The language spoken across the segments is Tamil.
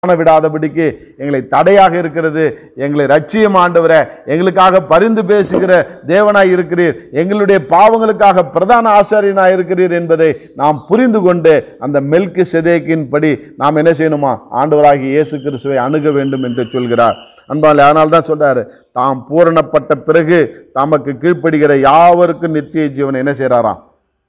காண விடாதபடிக்கு எங்களை தடையாக இருக்கிறது எங்களை ரட்சியம் ஆண்டவரே எங்களுக்காக பரிந்து பேசுகிற தேவனாய் இருக்கிறீர் எங்களுடைய பாவங்களுக்காக பிரதான ஆசாரியனாய் இருக்கிறீர் என்பதை நாம் புரிந்து கொண்டு அந்த மெல்கு செதேக்கின் படி நாம் என்ன செய்யணுமா ஆண்டவராகிய இயேசு கிறிஸ்துவை அணுக வேண்டும் என்று சொல்கிறார் அன்பாலே அதனால தான் சொல்றாரு தாம் பூரணப்பட்ட பிறகு தமக்கு கீழ்ப்படுகிற யாவருக்கும் நித்திய ஜீவனை என்ன செய்றாராம்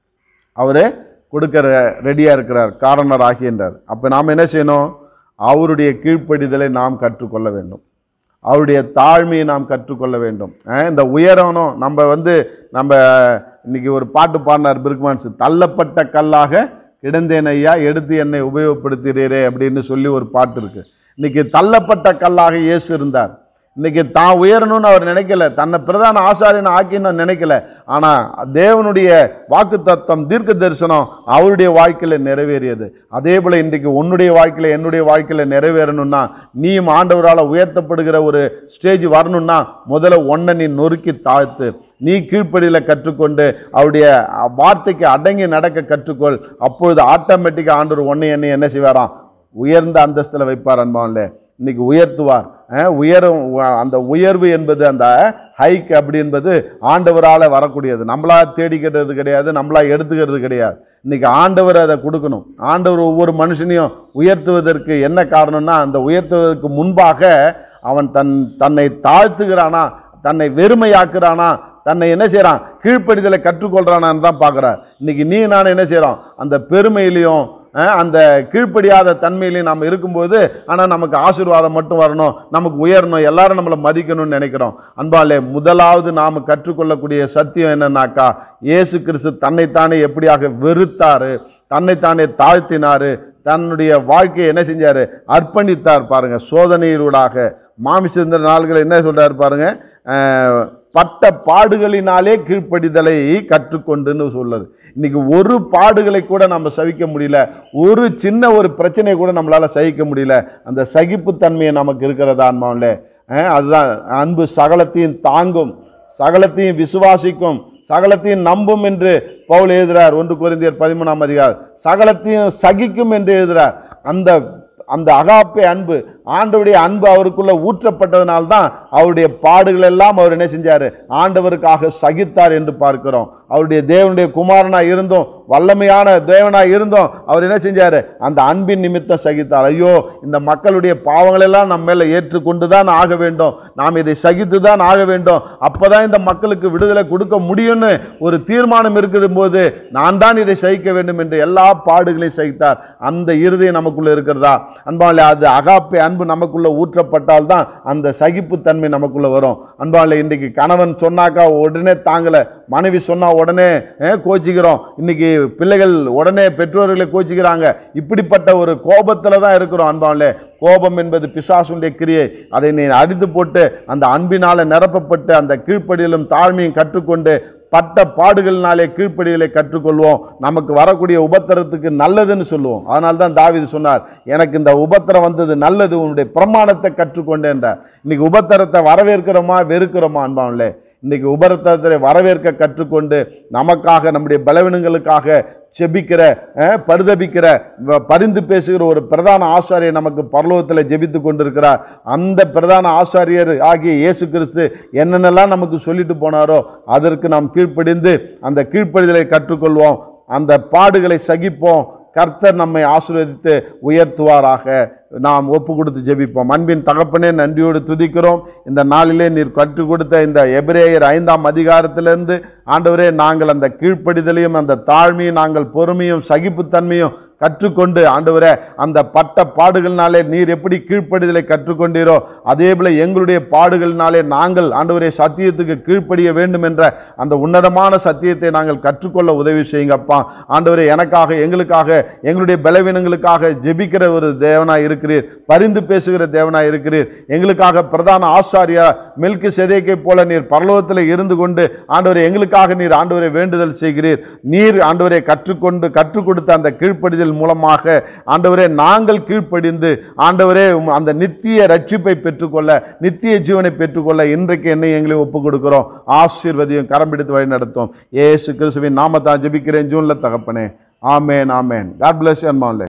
அவரு கொடுக்க ரெடியாக இருக்கிறார் காரணர் ஆகின்றார் அப்போ நாம் என்ன செய்யணும் அவருடைய கீழ்ப்படிதலை நாம் கற்றுக்கொள்ள வேண்டும் அவருடைய தாழ்மையை நாம் கற்றுக்கொள்ள வேண்டும் அஹ் இந்த உயரணும் நம்ம வந்து நம்ம இன்னைக்கு ஒரு பாட்டு பாடினார் பிருக்மான்ஸ் தள்ளப்பட்ட கல்லாக கிடந்தேன் ஐயா எடுத்து என்னை உபயோகப்படுத்துகிறீரே அப்படின்னு சொல்லி ஒரு பாட்டு இருக்கு இன்னைக்கு தள்ளப்பட்ட கல்லாக இயேசு இருந்தார் இன்னைக்கு தான் உயரணும்னு அவர் நினைக்கல தன்னை பிரதான ஆசாரியனை ஆக்கின்னு நினைக்கல ஆனா தேவனுடைய வாக்கு தத்துவம் தீர்க்க தரிசனம் அவருடைய வாழ்க்கையில நிறைவேறியது அதே போல இன்றைக்கு உன்னுடைய வாழ்க்கையில என்னுடைய வாழ்க்கையில நிறைவேறணும்னா நீயும் ஆண்டவரால் உயர்த்தப்படுகிற ஒரு ஸ்டேஜ் வரணும்னா முதல்ல ஒன்றை நீ நொறுக்கி தாழ்த்து நீ கீழ்ப்படியில கற்றுக்கொண்டு அவருடைய வார்த்தைக்கு அடங்கி நடக்க கற்றுக்கொள் அப்பொழுது ஆட்டோமேட்டிக்காக ஆண்டவர் ஒன்னை என்னை என்ன செய்வாராம் உயர்ந்த அந்தஸ்தில் வைப்பார் அன்பான்ல இன்னைக்கு உயர்த்துவார் அஹ் உயரும் உ- அந்த உயர்வு என்பது அந்த ஹைக் அப்படி என்பது ஆண்டவரால் வரக்கூடியது நம்மளா தேடிக்கிறது கிடையாது நம்மளா எடுத்துக்கிறது கிடையாது இன்னைக்கு ஆண்டவர் அதை கொடுக்கணும் ஆண்டவர் ஒவ்வொரு மனுஷனையும் உயர்த்துவதற்கு என்ன காரணம்னா அந்த உயர்த்துவதற்கு முன்பாக அவன் தன் தன்னை தாழ்த்துகிறானா தன்னை வெறுமையாக்குறானா தன்னை என்ன செய்றான் கீழ்ப்படிதலை கற்றுக்கொள்றானான்னு தான் பார்க்குறார் இன்னைக்கு நீ நான் என்ன செய்றோம் அந்த பெருமையிலையும் அஹ், அந்த கீழ்ப்படியாத தன்மையிலையும் நாம் இருக்கும்போது ஆனால் நமக்கு ஆசீர்வாதம் மட்டும் வரணும் நமக்கு உயரணும் எல்லாரும் நம்மளை மதிக்கணும்னு நினைக்கிறோம் அன்பாலே முதலாவது நாம் கற்றுக்கொள்ளக்கூடிய சத்தியம் என்னன்னாக்கா இயேசு கிறிஸ்து தன்னைத்தானே எப்படியாக வெறுத்தாரு தன்னைத்தானே தாழ்த்தினாரு தன்னுடைய வாழ்க்கையை என்ன செஞ்சாரு அர்ப்பணித்தார் பாருங்க சோதனையிலூடாக மாமிசந்த நாள்கள் என்ன சொல்றாரு பாருங்க அஹ், பட்ட பாடுகளினாலே கீழ்ப்படிதலை கற்றுக்கொண்டுன்னு சொல்லுது இன்னைக்கு ஒரு பாடுகளை கூட நம்ம சகிக்க முடியல ஒரு சின்ன ஒரு பிரச்சனையை கூட நம்மளால சகிக்க முடியல அந்த சகிப்புத்தன்மையை நமக்கு இருக்கிறதா அன்பாவில அதுதான் அன்பு சகலத்தையும் தாங்கும் சகலத்தையும் விசுவாசிக்கும் சகலத்தையும் நம்பும் என்று பவுல் எழுதுறார் ஒன்று குறைந்தியர் பதிமூணாம் அதிகாரம் சகலத்தையும் சகிக்கும் என்று எழுதுறார் அந்த அந்த அகாப்பே அன்பு ஆண்டவருடைய அன்பு அவருக்குள்ள ஊற்றப்பட்டதனால தான் அவருடைய பாடுகள் எல்லாம் அவர் என்ன செஞ்சாரு ஆண்டவருக்காக சகித்தார் என்று பார்க்கிறோம் அவருடைய தேவனுடைய குமாரனா இருந்தும் வல்லமையான தேவனா இருந்தும் அவர் என்ன செஞ்சாரு அந்த அன்பின் நிமித்தம் சகித்தார் ஐயோ இந்த மக்களுடைய பாவங்கள் எல்லாம் நம்ம மேல ஏற்றுக்கொண்டு தான் ஆக வேண்டும் நாம் இதை சகித்து தான் ஆக வேண்டும் அப்பதான் இந்த மக்களுக்கு விடுதலை கொடுக்க முடியும்னு ஒரு தீர்மானம் இருக்கிற போது நான் தான் இதை சகிக்க வேண்டும் என்று எல்லா பாடுகளையும் சகித்தார் அந்த இருதயம் நமக்குள்ள இருக்கிறதா அன்பாலே அது அகாப்பே அன்பு நமக்குள்ள ஊற்றப்பட்டால் தான் அந்த சகிப்புத்தன்மை நமக்குள்ள வரும் அன்பாலே இன்றைக்கு கணவன் சொன்னாக்கா உடனே தாங்கல மனைவி சொன்னா உடனே அஹ், கோச்சிக்கிறோம் இன்னைக்கு பிள்ளைகள் உடனே பெற்றோர்களை கோச்சிக்கிறாங்க இப்படிப்பட்ட ஒரு கோபத்துல தான் இருக்கிறோம் அன்பாலே கோபம் என்பது பிசாசுடைய கிரியை அதை நீ அடித்து போட்டு அந்த அன்பினால நிரப்பப்பட்டு அந்த கீழ்ப்படியிலும் தாழ்மையும் கற்றுக்கொண்டு பட்ட பாடுகளினாலே கீழ்ப்படிதலை கற்றுக்கொள்வோம் நமக்கு வரக்கூடிய உபத்திரத்துக்கு நல்லதுன்னு சொல்லுவோம் அதனால தான் தாவீது சொன்னார் எனக்கு இந்த உபத்திரம் வந்தது நல்லது உன்னுடைய பிரமாணத்தை கற்றுக்கொண்டேன்றார் இன்னைக்கு உபத்திரத்தை வரவேற்கிறோமா வெறுக்கிறோமா அன்பான்லே இன்னைக்கு உபரத்தத்தை வரவேற்க கற்றுக்கொண்டு நமக்காக நம்முடைய பலவீனங்களுக்காக செபிக்கிற அஹ், பரிதபிக்கிற வ- பரிந்து பேசுகிற ஒரு பிரதான ஆசாரியர் நமக்கு பரலோகத்தில் ஜெபித்து கொண்டிருக்கிறார் அந்த பிரதான ஆசாரியர் ஆகிய இயேசு கிறிஸ்து என்னென்னலாம் நமக்கு சொல்லிட்டு போனாரோ அதற்கு நாம் கீழ்ப்படிந்து அந்த கீழ்ப்படிதலை கற்றுக்கொள்வோம் அந்த பாடுகளை சகிப்போம் கர்த்தர் நம்மை ஆசீர்வதித்து உயர்த்துவாராக நாம் ஒப்பு கொடுத்து ஜெபிப்போம் அன்பின் தகப்பனே நன்றியோடு துதிக்கிறோம் இந்த நாளிலே நீர் கற்றுக் கொடுத்த இந்த எபிரேயர் ஐந்தாம் அதிகாரத்திலிருந்து ஆண்டவரே நாங்கள் அந்த கீழ்ப்படிதலையும் அந்த தாழ்மையும் நாங்கள் பொறுமையும் சகிப்புத்தன்மையும் கற்றுக்கொண்டு ஆண்டவரே அந்த பட்ட பாடுகளினாலே நீர் எப்படி கீழ்ப்படிதலை கற்றுக்கொண்டீரோ அதே போல எங்களுடைய பாடுகளினாலே நாங்கள் ஆண்டவரே சத்தியத்துக்கு கீழ்ப்படிய வேண்டும் என்ற அந்த உன்னதமான சத்தியத்தை நாங்கள் கற்றுக்கொள்ள உதவி செய்யுங்கப்பா ஆண்டவரே எனக்காக எங்களுக்காக எங்களுடைய பலவீனங்களுக்காக ஜெபிக்கிற ஒரு தேவனாய் இருக்கிறீர் பரிந்து பேசுகிற தேவனாய் இருக்கிறீர் எங்களுக்காக பிரதான ஆசாரியா மெல்கி செதேக்கை போல நீர் பரலோகத்தில் இருந்து கொண்டு ஆண்டவரே எங்களுக்காக நீர் ஆண்டவரை வேண்டுதல் செய்கிறீர் நீர் ஆண்டவரை கற்றுக்கொண்டு கற்றுக் கொடுத்த அந்த கீழ்ப்படிதல் மூலமாக ஆண்டவரே நாங்கள் கீழ்ப்படிந்து ஆண்டவரே உம் அந்த நித்திய ரட்சிப்பை பெற்றுக்கொள்ள நித்திய ஜீவனை பெற்றுக்கொள்ள இன்றைக்கு என்னை எங்களை ஒப்பு கொடுக்கிறோம் ஆசீர்வதியும் கரம் பிடித்து வழி நடத்தும் ஏசு கிறிஸ்துவின் நாமத்தான் ஜெபிக்கிறேன் ஜூன்ல தகப்பனே ஆமேன் ஆமேன் காட் பிளஸ் அன்மான்லே